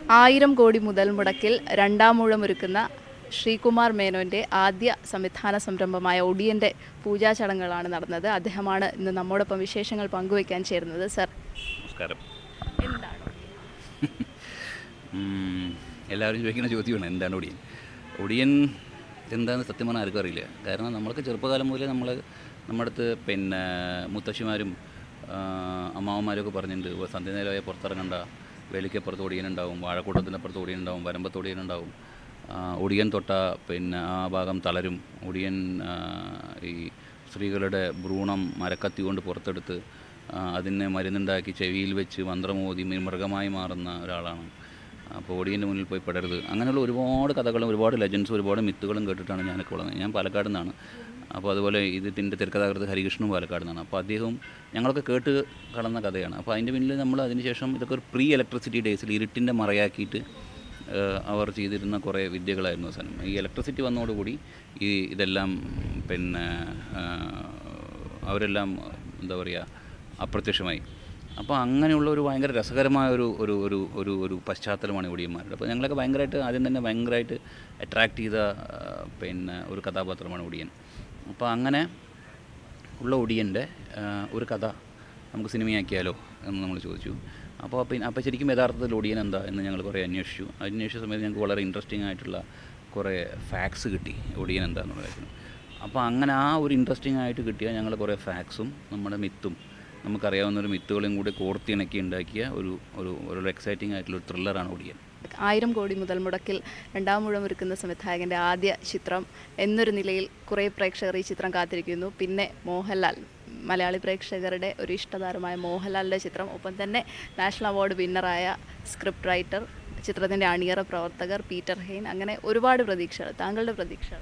ആയിരം കോടി മുതൽ മുടക്കിൽ രണ്ടാം ഊഴമൊരുക്കുന്ന ശ്രീകുമാർ മേനോൻ്റെ ആദ്യ സംവിധാന സംരംഭമായ ഒടിയൻ്റെ പൂജാ ചടങ്ങുകളാണ് നടന്നത് അദ്ദേഹമാണ് ഇന്ന് നമ്മോടൊപ്പം വിശേഷങ്ങൾ പങ്കുവയ്ക്കാൻ ചേരുന്നത് സർ നമസ്കാരം എന്താണ് ഉം, എല്ലാവരും ചോദിക്കുന്ന ചോദ്യമാണ് എന്താണ് ഒടിയൻ ഒടിയൻ എന്താണെന്ന് സത്യം പറഞ്ഞാൽ ആർക്കും അറിയില്ല കാരണം നമ്മൾക്ക് ചെറുപ്പകാലം മുതലേ നമ്മൾ നമ്മുടെ അടുത്ത് പിന്നെ മുത്തശ്ശിമാരും ആ, അമ്മാവന്മാരൊക്കെ പറഞ്ഞിട്ടുണ്ട് "ഓ, സന്ധ്യനേരമായ പുറത്തിറങ്ങണ്ട വേലിക്കപ്പുറത്ത് ഒടിയനുണ്ടാവും വാഴക്കൂട്ടത്തിനപ്പുറത്ത് ഒടിയനുണ്ടാവും വരമ്പത്ത് ഒടിയനുണ്ടാവും ആ, ഒടിയൻ തൊട്ട പിന്നെ ആ ഭാഗം തളരും ഒടിയൻ ആ, ഈ സ്ത്രീകളുടെ ഭ്രൂണം മരക്കത്തി കൊണ്ട് പുറത്തെടുത്ത് ആ, അതിനെ മരുന്നുണ്ടാക്കി ചെവിയിൽ വെച്ച് മന്ത്രമോതി മൃഗമായി മാറുന്ന ഒരാളാണ് അപ്പോൾ ഒടിയൻ്റെ മുന്നിൽ പോയി പെടരുത് അങ്ങനെയുള്ള ഒരുപാട് കഥകളും ഒരുപാട് ലെജൻസും ഒരുപാട് മിത്തുകളും കേട്ടിട്ടാണ് ഞാനൊക്കെ വളർന്നത് ഞാൻ പാലക്കാട് നിന്നാണ് അപ്പോൾ അതുപോലെ ഇതിൻ്റെ തിരക്കഥാകൃത്ത് ഹരികൃഷ്ണനും പാലക്കാട് നിന്നാണ് അപ്പോൾ അദ്ദേഹവും ഞങ്ങളൊക്കെ കേട്ട് കളന്ന കഥയാണ് അപ്പോൾ അതിൻ്റെ പിന്നിൽ നമ്മൾ അതിനുശേഷം ഇതൊക്കെ ഒരു പ്രീ ഇലക്ട്രിസിറ്റി ഡേയ്സിൽ ഇരുട്ടിൻ്റെ മറയാക്കിയിട്ട് ഏഹ്, അവർ ചെയ്തിരുന്ന കുറേ വിദ്യകളായിരുന്നു അവസാനം ഈ ഇലക്ട്രിസിറ്റി വന്നതോടുകൂടി ഈ ഇതെല്ലാം പിന്നെ ഏഹ്, അവരെല്ലാം എന്താ പറയുക അപ്രത്യക്ഷമായി അപ്പോൾ അങ്ങനെയുള്ള ഒരു ഭയങ്കര രസകരമായ ഒരു ഒരു ഒരു ഒരു ഒരു പശ്ചാത്തലമാണ് ഒടിയന്മാരുടെ അപ്പോൾ ഞങ്ങളൊക്കെ ഭയങ്കരമായിട്ട് ആദ്യം തന്നെ ഭയങ്കരമായിട്ട് അട്രാക്റ്റ് ചെയ്ത ആ, പിന്നെ ഒരു കഥാപാത്രമാണ് ഒടിയൻ അപ്പോൾ അങ്ങനെ ഉള്ള ഒടിയൻ്റെ ആ, ഒരു കഥ നമുക്ക് സിനിമയാക്കിയാലോ എന്ന് നമ്മൾ ചോദിച്ചു അപ്പോൾ പിന്നെ അപ്പോൾ ശരിക്കും യഥാർത്ഥത്തിൽ ഒടിയൻ എന്താ എന്ന് ഞങ്ങൾ കുറേ അന്വേഷിച്ചു അന്വേഷിച്ച സമയത്ത് ഞങ്ങൾക്ക് വളരെ ഇൻട്രസ്റ്റിംഗ് ആയിട്ടുള്ള കുറേ ഫാക്ട്സ് കിട്ടി ഒടിയൻ എന്താന്നുള്ള കാര്യത്തിന് അപ്പോൾ അങ്ങനെ ആ ഒരു ഇൻട്രസ്റ്റിംഗ് ആയിട്ട് കിട്ടിയ ഞങ്ങൾ കുറേ ഫാക്ട്സും നമ്മുടെ മിത്തും നമുക്കറിയാവുന്ന ഒരു മിത്തുകളും കൂടി കോർത്തിണക്കി ഉണ്ടാക്കിയ ഒരു ഒരു ഒരു എക്സൈറ്റിംഗ് ആയിട്ടുള്ള ഒരു ത്രില്ലറാണ് ഒടിയൻ ആയിരം കോടി മുതൽ മുടക്കിൽ രണ്ടാം ഊഴമൊരുക്കുന്ന സംവിധായകൻ്റെ ആദ്യ ചിത്രം എന്നൊരു നിലയിൽ കുറേ പ്രേക്ഷകർ ഈ ചിത്രം കാത്തിരിക്കുന്നു പിന്നെ മോഹൻലാൽ മലയാളി പ്രേക്ഷകരുടെ ഒരു ഇഷ്ടതാരമായ മോഹൻലാലിൻ്റെ ചിത്രം ഒപ്പം തന്നെ നാഷണൽ അവാർഡ് വിന്നറായ സ്ക്രിപ്റ്റ് റൈറ്റർ ചിത്രത്തിൻ്റെ അണിയറ പ്രവർത്തകർ പീറ്റർ ഹെയ്ൻ അങ്ങനെ ഒരുപാട് പ്രതീക്ഷകൾ താങ്കളുടെ പ്രതീക്ഷകൾ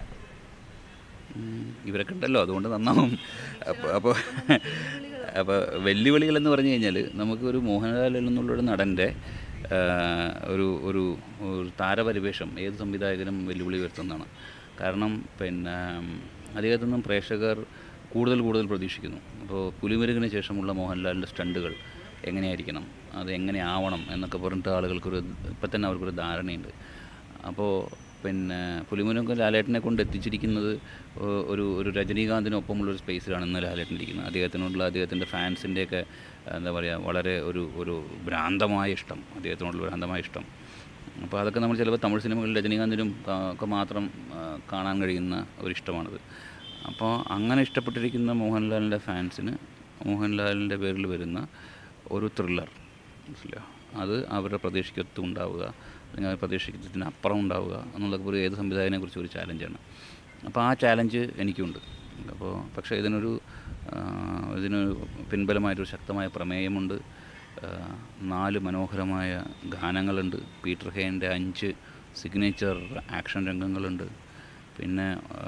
ഉം, ഇവരൊക്കെ ഉണ്ടല്ലോ അതുകൊണ്ട് നന്നാവും അപ്പോൾ അപ്പോൾ അപ്പോൾ വെല്ലുവിളികൾ എന്ന് പറഞ്ഞു കഴിഞ്ഞാൽ നമുക്ക് ഒരു മോഹൻലാൽ എന്നുള്ളൊരു നടൻ്റെ ആ, ഒരു ഒരു ഒരു താരപരിവേഷം ഏത് സംവിധായകനും വെല്ലുവിളി ഉയർത്തുന്നതാണ് കാരണം പിന്നെ അദ്ദേഹത്തിൽ നിന്നും പ്രേക്ഷകർ കൂടുതൽ കൂടുതൽ പ്രതീക്ഷിക്കുന്നു അപ്പോൾ പുലിമുരുകിന് ശേഷമുള്ള മോഹൻലാലിൻ്റെ സ്റ്റണ്ടുകൾ എങ്ങനെയായിരിക്കണം അത് എങ്ങനെ ആവണം എന്നൊക്കെ പറഞ്ഞിട്ട് ആളുകൾക്കൊരു ഇപ്പം തന്നെ അവർക്കൊരു ധാരണയുണ്ട് അപ്പോൾ പിന്നെ പുലിമുരുകൻ ലാലേട്ടനെ കൊണ്ട് എത്തിച്ചിരിക്കുന്നത് ഒ- ഒരു ഒരു രജനീകാന്തിനൊപ്പമുള്ള ഒരു സ്പേസിലാണ് ഇന്ന് ലാലേട്ടൻ ഇരിക്കുന്നത് അദ്ദേഹത്തിനോടുള്ള അദ്ദേഹത്തിൻ്റെ ഫാൻസിൻ്റെയൊക്കെ എന്താ പറയുക വളരെ ഒരു ഒരു ഭ്രാന്തമായ ഇഷ്ടം അദ്ദേഹത്തിനോടുള്ള ഭ്രാന്തമായ ഇഷ്ടം അപ്പോൾ അതൊക്കെ നമ്മൾ ചിലപ്പോൾ തമിഴ് സിനിമകളിൽ രജനീകാന്തിനും ആ, ഒക്കെ മാത്രം ആ, കാണാൻ കഴിയുന്ന ഒരു ഇഷ്ടമാണത് അപ്പോൾ അങ്ങനെ ഇഷ്ടപ്പെട്ടിരിക്കുന്ന മോഹൻലാലിൻ്റെ ഫാൻസിന് മോഹൻലാലിൻ്റെ പേരിൽ വരുന്ന ഒരു ത്രില്ലർ മനസ്സിലായോ അത് അവരുടെ പ്രതീക്ഷയ്ക്കൊത്ത് ഉണ്ടാവുക അല്ലെങ്കിൽ ആ പ്രതീക്ഷയ്ക്കത്തിന് അപ്പുറം ഉണ്ടാവുക എന്നുള്ളത് ഒരു ഏത് സംവിധായകനെ കുറിച്ച് ഒരു ചാലഞ്ചാണ് അപ്പോൾ ആ ചാലഞ്ച് എനിക്കുണ്ട് അപ്പോൾ പക്ഷേ ഇതിനൊരു ആ, ഇതിനൊരു പിൻബലമായിട്ടൊരു ശക്തമായ പ്രമേയമുണ്ട് ആ, നാല് മനോഹരമായ ഗാനങ്ങളുണ്ട് പീറ്റർ ഹെയിൻ്റെ അഞ്ച് സിഗ്നേച്ചർ ആക്ഷൻ രംഗങ്ങളുണ്ട് പിന്നെ ആ,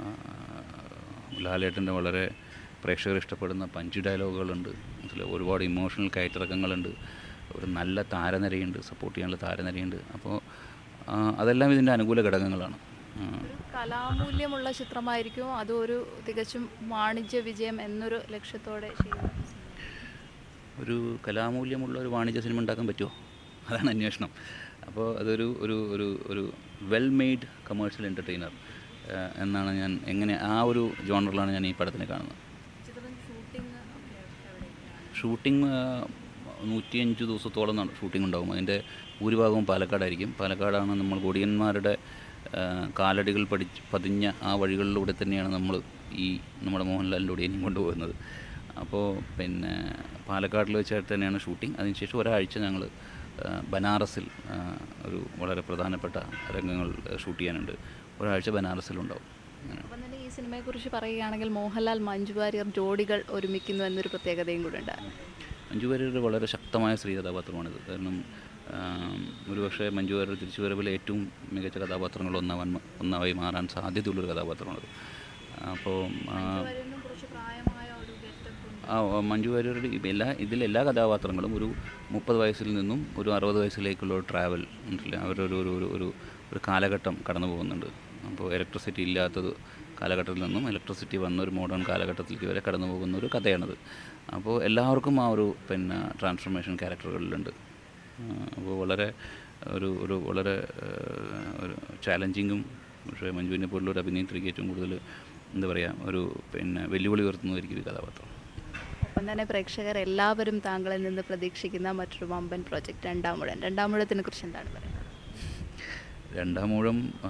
ലാലേട്ടൻ്റെ വളരെ പ്രേക്ഷകർ ഇഷ്ടപ്പെടുന്ന പഞ്ച് ഡയലോഗുകളുണ്ട് മനസ്സിലായോ? ഒരുപാട് ഇമോഷണൽ കയറ്റിറക്കങ്ങളുണ്ട് ഒരു നല്ല താരനിരയുണ്ട് സപ്പോർട്ട് ചെയ്യാനുള്ള താരനിരയുണ്ട് അപ്പോൾ ആ, അതെല്ലാം ഇതിൻ്റെ അനുകൂല ഘടകങ്ങളാണ് ആ, കലാമൂല്യമുള്ള ചിത്രമായിരിക്കും അതും ഒരു തികച്ചും വാണിജ്യ വിജയം എന്നൊരു ലക്ഷ്യത്തോടെ ചെയ്യുന്ന ഒരു കലാമൂല്യമുള്ള ഒരു വാണിജ്യ സിനിമ ഉണ്ടാക്കാൻ പറ്റുമോ അതാണ് അന്വേഷണം അപ്പോൾ അതൊരു ഒരു ഒരു ഒരു വെൽ മെയ്ഡ് കമേഴ്ഷ്യൽ എൻ്റർടൈനർ എന്നാണ് ഞാൻ എങ്ങനെ ആ ഒരു ജോണറിലാണ് ഞാൻ ഈ പടത്തിനെ കാണുന്നത് ഷൂട്ടിംഗ് നൂറ്റിയഞ്ച് ദിവസത്തോളം നട- ഷൂട്ടിംഗ് ഉണ്ടാകും അതിൻ്റെ ഭൂരിഭാഗവും പാലക്കാടായിരിക്കും പാലക്കാടാണ് നമ്മൾ കൊടിയന്മാരുടെ ആ, കാലടികൾ പഠിച്ച് പതിഞ്ഞ ആ വഴികളിലൂടെ തന്നെയാണ് നമ്മൾ ഈ നമ്മുടെ മോഹൻലാലിൻ്റെ ഒടിയനെയും കൊണ്ടുപോകുന്നത് അപ്പോൾ പിന്നെ പാലക്കാടിൽ വെച്ചായിട്ട് തന്നെയാണ് ഷൂട്ടിംഗ് അതിനുശേഷം ഒരാഴ്ച ഞങ്ങൾ ബനാറസിൽ ആ, ഒരു വളരെ പ്രധാനപ്പെട്ട രംഗങ്ങൾ ഷൂട്ട് ചെയ്യാനുണ്ട് ഒരാഴ്ച ബനാറസിലുണ്ടാവും അങ്ങനെ അപ്പം തന്നെ ഈ സിനിമയെക്കുറിച്ച് പറയുകയാണെങ്കിൽ മോഹൻലാൽ മഞ്ജു വാര്യർ ജോഡികൾ ഒരുമിക്കുന്നു എന്നൊരു പ്രത്യേകതയും കൂടെ ഉണ്ട് മഞ്ജു വാര്യർ വളരെ ശക്തമായ സ്ത്രീ കഥാപാത്രമാണിത് കാരണം ആം, ഒരുപക്ഷെ മഞ്ജു വാര്യർ തിരിച്ചു വരവിലെ ഏറ്റവും മികച്ച കഥാപാത്രങ്ങൾ ഒന്നാവാൻ മ- ഒന്നായി മാറാൻ സാധ്യതയുള്ളൊരു കഥാപാത്രമാണത് അപ്പോൾ ആ, ആ ആ, മഞ്ജു വാര്യരുടെ ഇപ്പം എല്ലാ ഇതിലെല്ലാ കഥാപാത്രങ്ങളും ഒരു മുപ്പത് വയസ്സിൽ നിന്നും ഒരു അറുപത് വയസ്സിലേക്കുള്ള ഒരു ട്രാവൽ ഉണ്ടല്ലേ അവരൊരു ഒരു ഒരു ഒരു ഒരു കാലഘട്ടം കടന്നു പോകുന്നുണ്ട് അപ്പോൾ ഇലക്ട്രിസിറ്റി ഇല്ലാത്തത് കാലഘട്ടത്തിൽ നിന്നും ഇലക്ട്രിസിറ്റി വന്ന ഒരു മോഡേൺ കാലഘട്ടത്തിലേക്ക് വരെ കടന്നു പോകുന്ന ഒരു കഥയാണത് അപ്പോൾ എല്ലാവർക്കും ആ ഒരു പിന്നെ ട്രാൻസ്ഫർമേഷൻ ക്യാരക്ടറുകളിലുണ്ട് അപ്പോൾ വളരെ ഒരു ഒരു വളരെ ഏഹ്, ഒരു ചാലഞ്ചിങ്ങും പക്ഷേ മഞ്ജുവിനെ പോലുള്ള ഒരു അഭിനേത്രിക്ക് ഏറ്റവും കൂടുതൽ എന്താ പറയുക ഒരു പിന്നെ വെല്ലുവിളി ഉയർത്തുന്നതായിരിക്കും ഈ കഥാപാത്രം ഒപ്പം തന്നെ പ്രേക്ഷകർ എല്ലാവരും താങ്കളിൽ നിന്ന് പ്രതീക്ഷിക്കുന്ന മറ്റൊരു വമ്പൻ പ്രോജക്റ്റ് രണ്ടാമുഴൻ രണ്ടാമുഴത്തിനെ കുറിച്ച് എന്താണ് പറയുന്നത് രണ്ടാം മൂഴം ആ,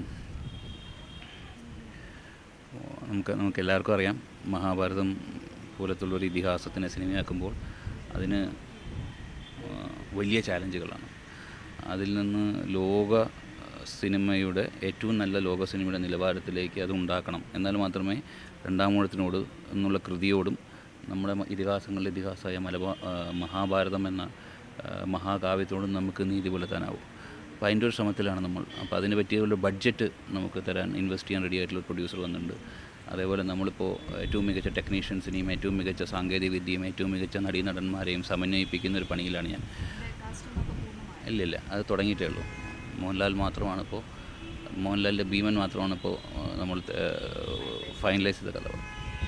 നമുക്ക് നമുക്ക് എല്ലാവർക്കും അറിയാം മഹാഭാരതം പോലത്തുള്ളൊരു ഇതിഹാസത്തിനെ സിനിമയാക്കുമ്പോൾ അതിന് ആ, വലിയ ചാലഞ്ചുകളാണ് അതിൽ നിന്ന് ലോക സിനിമയുടെ ഏറ്റവും നല്ല ലോക സിനിമയുടെ നിലവാരത്തിലേക്ക് അത് ഉണ്ടാക്കണം എന്നാൽ മാത്രമേ രണ്ടാം മൂഴത്തിനോട് എന്നുള്ള കൃതിയോടും നമ്മുടെ മ- ഇതിഹാസങ്ങളിലെ ഇതിഹാസമായ മലബാ ആ, മഹാഭാരതം എന്ന ആ, മഹാകാവ്യത്തോടും നമുക്ക് നീതി പുലർത്താനാവും അപ്പോൾ അതിൻ്റെ ഒരു ശ്രമത്തിലാണ് നമ്മൾ അപ്പോൾ അതിന് പറ്റിയുള്ള ബഡ്ജറ്റ് നമുക്ക് തരാൻ ഇൻവെസ്റ്റ് ചെയ്യാൻ റെഡി ആയിട്ടുള്ള പ്രൊഡ്യൂസർ വന്നിട്ടുണ്ട് അതേപോലെ നമ്മളിപ്പോൾ ഏറ്റവും മികച്ച ടെക്നീഷ്യൻസിനെയും ഏറ്റവും മികച്ച സാങ്കേതിക വിദ്യയും ഏറ്റവും മികച്ച നടീനടന്മാരെയും സമന്വയിപ്പിക്കുന്ന ഒരു പണിയിലാണ് ഞാൻ ഇല്ല ഇല്ല അത് തുടങ്ങിയിട്ടേ ഉള്ളൂ മോഹൻലാൽ മാത്രമാണ് ഇപ്പോൾ മോഹൻലാലിൻ്റെ ഭീമൻ മാത്രമാണ് ഇപ്പോൾ നമ്മൾ ഫൈനലൈസ് ചെയ്ത കഥ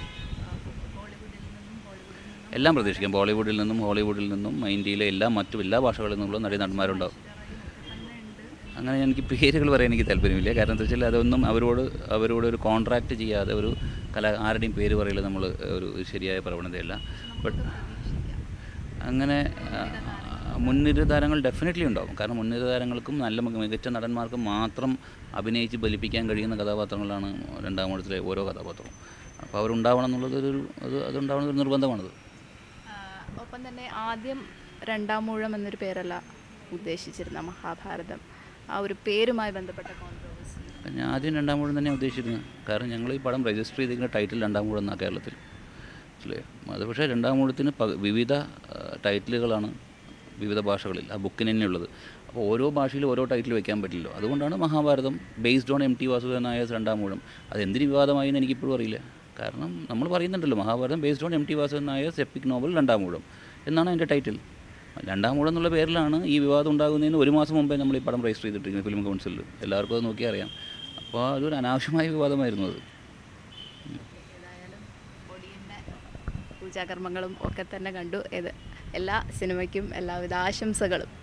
എല്ലാം പ്രതീക്ഷിക്കാം ബോളിവുഡിൽ നിന്നും ഹോളിവുഡിൽ നിന്നും ഇന്ത്യയിലെ എല്ലാ മറ്റു എല്ലാ ഭാഷകളിൽ നിന്നുള്ള നടീനടന്മാരുണ്ടാവും അങ്ങനെ എനിക്ക് പേരുകൾ പറയാൻ എനിക്ക് താല്പര്യമില്ല കാരണം എന്താ വെച്ചാൽ അതൊന്നും അവരോട് അവരോട് ഒരു കോൺട്രാക്റ്റ് ചെയ്യാതെ ഒരു കല ആരുടെയും പേര് പറയൽ നമ്മൾ ഒരു ശരിയായ പ്രവണതയല്ല ബട്ട് അങ്ങനെ ആ, മുൻനിര താരങ്ങൾ ഡെഫിനറ്റ്ലി ഉണ്ടാവും കാരണം മുൻനിര താരങ്ങൾക്കും നല്ല മിക- മികച്ച നടന്മാർക്കും മാത്രം അഭിനയിച്ച് ബലിപ്പിക്കാൻ കഴിയുന്ന കഥാപാത്രങ്ങളാണ് രണ്ടാമൂഴത്തിലെ ഓരോ കഥാപാത്രവും അപ്പോൾ അവരുണ്ടാവണം എന്നുള്ളത് ഒരു അത് അതുണ്ടാവുന്നത് ഒരു നിർബന്ധമാണത് ആഹ് ഒപ്പം തന്നെ ആദ്യം രണ്ടാം മൂഴം എന്നൊരു പേരല്ല ഉദ്ദേശിച്ചിരുന്ന മഹാഭാരതം ആ ഒരു പേരുമായി ബന്ധപ്പെട്ട കോൺട്രവേഴ്സി ഞാൻ ആദ്യം രണ്ടാം മൂഴം തന്നെ ഉദ്ദേശിച്ചിരുന്നത് കാരണം ഞങ്ങൾ ഈ പടം രജിസ്റ്റർ ചെയ്തിരിക്കുന്ന ടൈറ്റിൽ രണ്ടാം മൂഴം എന്നാണ് കേരളത്തിൽ മനസ്സിലായോ അത് പക്ഷേ രണ്ടാം മൂഴത്തിന് പ വിവിധ ആ, ടൈറ്റിലുകളാണ് വിവിധ ഭാഷകളിൽ ആ ബുക്കിന് തന്നെ ഉള്ളത് അപ്പോൾ ഓരോ ഭാഷയിലും ഓരോ ടൈറ്റിൽ വെക്കാൻ പറ്റില്ലല്ലോ അതുകൊണ്ടാണ് Mahabharatam based on M T Vasudevan Nair Randamoozham അത് എന്തിന് വിവാദമായി എന്ന് എനിക്കിപ്പോഴും അറിയില്ല കാരണം നമ്മൾ പറയുന്നുണ്ടല്ലോ Mahabharatam based on M T Vasudevan Nair epic novel Randamoozham എന്നാണ് അതിൻ്റെ ടൈറ്റിൽ രണ്ടാം മൂഴം എന്നുള്ള പേരിലാണ് ഈ വിവാദം ഉണ്ടാകുന്നതിന് ഒരു മാസം മുമ്പേ നമ്മൾ ഈ പടം രജിസ്റ്റർ ചെയ്തിട്ടിരിക്കുന്നത് ഫിലിം കൗൺസിലിൽ എല്ലാവർക്കും അത് നോക്കിയാൽ അറിയാം അപ്പോൾ അതൊരു അനാവശ്യമായ വിവാദമായിരുന്നു അത് ഏതായാലും ഒടിയൻ്റെ പൂജാകർമ്മങ്ങളും ഒക്കെ തന്നെ കണ്ടു ഇത് എല്ലാ സിനിമയ്ക്കും എല്ലാവിധ ആശംസകളും